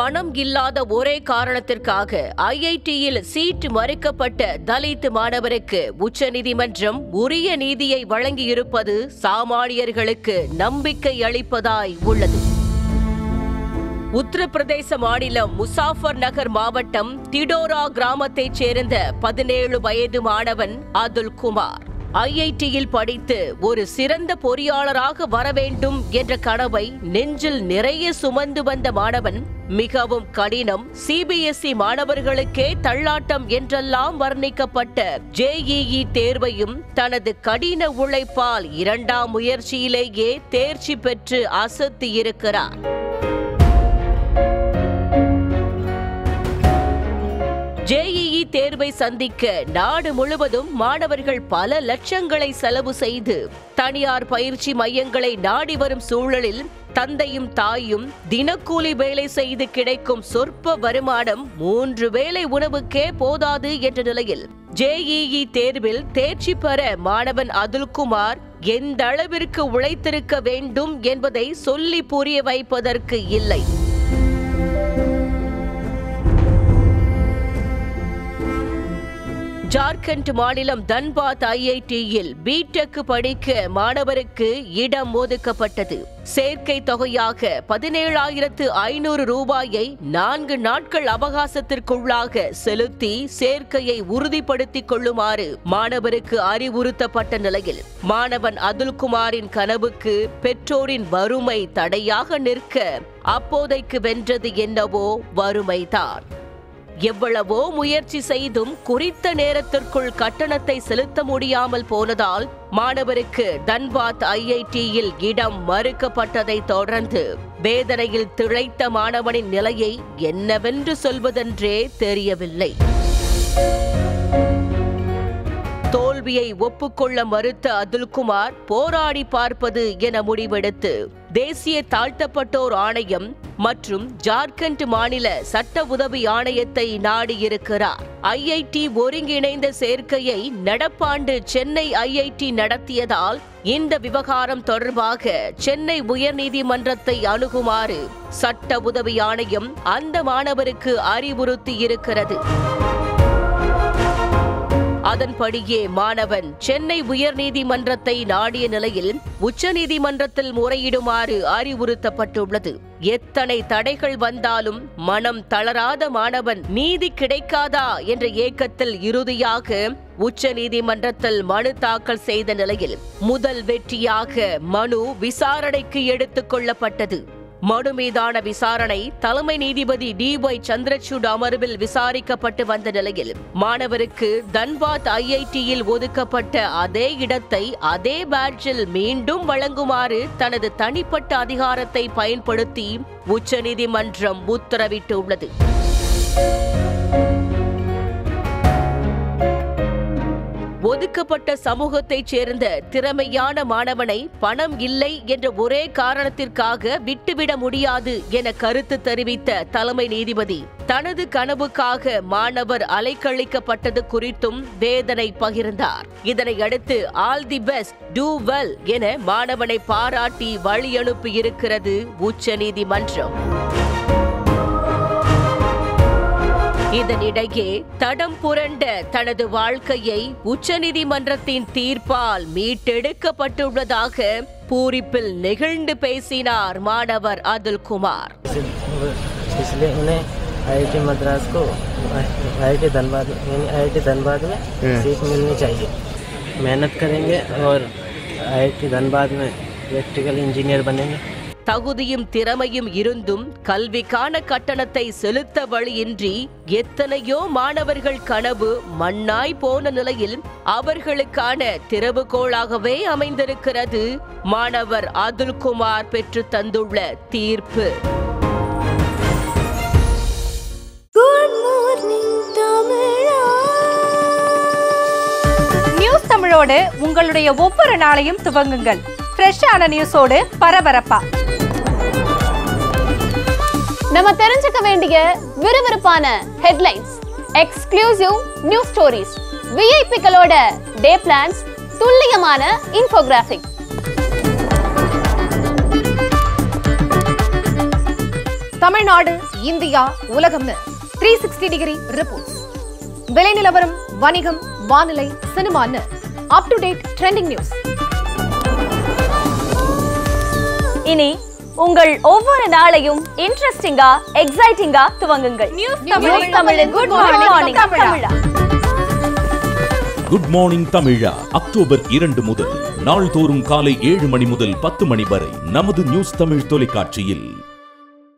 பணம் இல்லாத ஒரே காரணத்திற்காக ஐஐடியில் சீட் மறுக்கப்பட்ட தலித் மாணவருக்கு உச்சநீதிமன்றம் உரிய நீதியை வழங்கியிருப்பது சாமானியர்களுக்கு நம்பிக்கை அளிப்பதாய் உள்ளது உத்தரப்பிரதேச மாநிலம் முசாஃபர் நகர் மாவட்டம் திடோரா கிராமத்தைச் சேர்ந்த பதினேழு வயது மாணவன் அதுல் குமார் ஐஐடியில் படித்து ஒரு சிறந்த பொறியாளராக வர வேண்டும் என்ற கனவை நெஞ்சில் நிறைய சுமந்து வந்த மாணவன் மிகவும் கடினம் சிபிஎஸ்இ மாணவர்களுக்கே தள்ளாட்டம் என்றெல்லாம் வர்ணிக்கப்பட்ட ஜேஇஇ தேர்வையும் தனது கடின உழைப்பால் இரண்டாம் முயற்சியிலேயே தேர்ச்சி பெற்று அசத்தியிருக்கிறார் ஜேஇஇ தேர்வை சந்திக்க நாடு முழுவதும் மாணவர்கள் பல லட்சங்களை செலவு செய்து தனியார் பயிற்சி மையங்களை நாடி வரும் சூழலில் தந்தையும் தாயும் தினக்கூலி வேலை செய்து கிடைக்கும் சொற்ப வருமானம் மூன்று வேளை உணவுக்கே போதாது என்ற நிலையில் ஜேஇஇ தேர்வில் தேர்ச்சி பெற மாணவன் அதுல்குமார் எந்த அளவிற்கு உழைத்திருக்க வேண்டும் என்பதை சொல்லி புரிய வைப்பதற்கு இல்லை ஜார்க்கண்ட் மாநிலம் தன்பாத் ஐஐடியில் பிடெக் படிக்க மாணவருக்கு இடம் ஒதுக்கப்பட்டது சேர்க்கை தொகையாக பதினேழாயிரத்து ஐநூறு ரூபாயை நான்கு நாட்கள் அவகாசத்திற்குள்ளாக செலுத்தி சேர்க்கையை உறுதிப்படுத்திக் கொள்ளுமாறு மாணவருக்கு அறிவுறுத்தப்பட்ட நிலையில் மாணவன் அதுல்குமாரின் கனவுக்கு பெற்றோரின் வறுமை தடையாக நிற்க அப்போதைக்கு வென்றது என்னவோ வறுமைதான் எவ்வளவோ முயற்சி செய்தும் குறித்த நேரத்திற்குள் கட்டணத்தை செலுத்த முடியாமல் போனதால் மாணவருக்கு தன்பாத் ஐஐடியில் இடம் மறுக்கப்பட்டதை தொடர்ந்து வேதனையில் திளைத்த மாணவனின் நிலையை என்னவென்று சொல்வதென்றே தெரியவில்லை தோல்வியை ஒப்புக்கொள்ள மறுத்த அதுல்குமார் போராடி பார்ப்பது என முடிவெடுத்து தேசிய தாழ்த்தப்பட்டோர் ஆணையம் மற்றும் ஜார்க்கண்ட் மாநில சட்ட உதவி ஆணையத்தை நாடியிருக்கிறார் ஐஐடி ஒருங்கிணைந்த சேர்க்கையை நடப்பாண்டு சென்னை ஐஐடி நடத்தியதால் இந்த விவகாரம் தொடர்பாக சென்னை உயர்நீதிமன்றத்தை அணுகுமாறு சட்ட உதவி ஆணையம் அந்த மாணவருக்கு அறிவுறுத்தி இருக்கிறது அதன்படியே மாணவன் சென்னை உயர்நீதிமன்றத்தை நாடிய நிலையில் உச்சநீதிமன்றத்தில் முறையிடுமாறு அறிவுறுத்தப்பட்டுள்ளது எத்தனை தடைகள் வந்தாலும் மனம் தளராத மாணவன் நீதி கிடைக்காதா என்ற ஏக்கத்தில் இறுதியாக உச்ச நீதிமன்றத்தில் மனு தாக்கல் செய்த நிலையில் முதல் வெற்றியாக மனு விசாரணைக்கு எடுத்துக் கொள்ளப்பட்டது மனு மீதான விசாரணை தலைமை நீதிபதி டி ஒய் சந்திரசூட் அமர்வில் விசாரிக்கப்பட்டு வந்த நிலையில் மாணவருக்கு தன்பாத் ஐஐடியில் ஒதுக்கப்பட்ட அதே இடத்தை அதே பேட்சில் மீண்டும் வழங்குமாறு தனது தனிப்பட்ட அதிகாரத்தை பயன்படுத்தி உச்சநீதிமன்றம் உத்தரவிட்டுள்ளது ஒதுக்கப்பட்ட சமூகத்தைச் சேர்ந்த திறமையான மாணவனை பணம் இல்லை என்ற ஒரே காரணத்திற்காக விட்டுவிட முடியாது என கருத்து தெரிவித்த தலைமை நீதிபதி தனது கனவுக்காக மாணவர் அலைக்கழிக்கப்பட்டது குறித்தும் வேதனை பகிர்ந்தார் இதனை அடுத்து all the best do well என மாணவனை பாராட்டி வழி அனுப்பியிருக்கிறது உச்சநீதிமன்றம் இதனிடையே தடம் புரண்ட தனது வாழ்க்கையை உச்சநீதிமன்றத்தின் தீர்ப்பால் மீட்டெடுக்கப்பட்டுள்ளதாக பூரிப்பில் நெகிழ்ந்து பேசினார் மாணவர் அதுல்குமார் इसलिए उन्हें आईआईटी मद्रास को आईआईटी धनबाद यानी आईआईटी धनबाद में सीट मिलनी चाहिए मेहनत करेंगे और आईआईटी धनबाद में इलेक्ट्रिकल इंजीनियर बनेंगे தகுதியும் திறமையும் இருந்தும் கல்விக்கான கட்டணத்தை செலுத்த வழியின்றி எத்தனையோ மாணவர்கள் கனவு மண்ணாய் போன நிலையில் அவர்களுக்கான திறவுகோளாகவே அமைந்திருக்கிறது மாணவர் அதுல்குமார் பெற்று தந்துள்ள தீர்ப்பு குட் மார்னிங் தமிழா நியூஸ் தமிழோடு உங்களுடைய ஒவ்வொரு நாளையும் துவங்குங்கள் ஃப்ரெஷ்ஷான நியூஸோடு பரபரப்பா நம்ம தெரிஞ்சுக்க வேண்டிய விறுவிறுப்பான ஹெட்லைன்ஸ் எக்ஸ்க்ளூசிவ் நியூஸ் ஸ்டோரிஸ் விஐபிக்களோட டே பிளான்ஸ் துல்லியமான இன்ஃபோகிராஃபிக் தமிழ்நாடு இந்தியா உலகம்னு த்ரீ சிக்ஸ்டி டிகிரி ரிப்போர்ட்ஸ் விலை நிலவரம் வணிகம் வானிலை சினிமான்னு up to date trending news இனி உங்கள் ஒவ்வொரு நாளையும் இன்ட்ரெஸ்டிங்கா எக்ஸைட்டிங்கா துவங்குங்கள் நியூஸ் தமிழின் குட் மார்னிங் தமிழா குட் மார்னிங் தமிழா அக்டோபர் இரண்டு முதல் நாள்தோறும் காலை ஏழு மணி முதல் பத்து மணி வரை நமது நியூஸ் தமிழ் தொலைக்காட்சியில்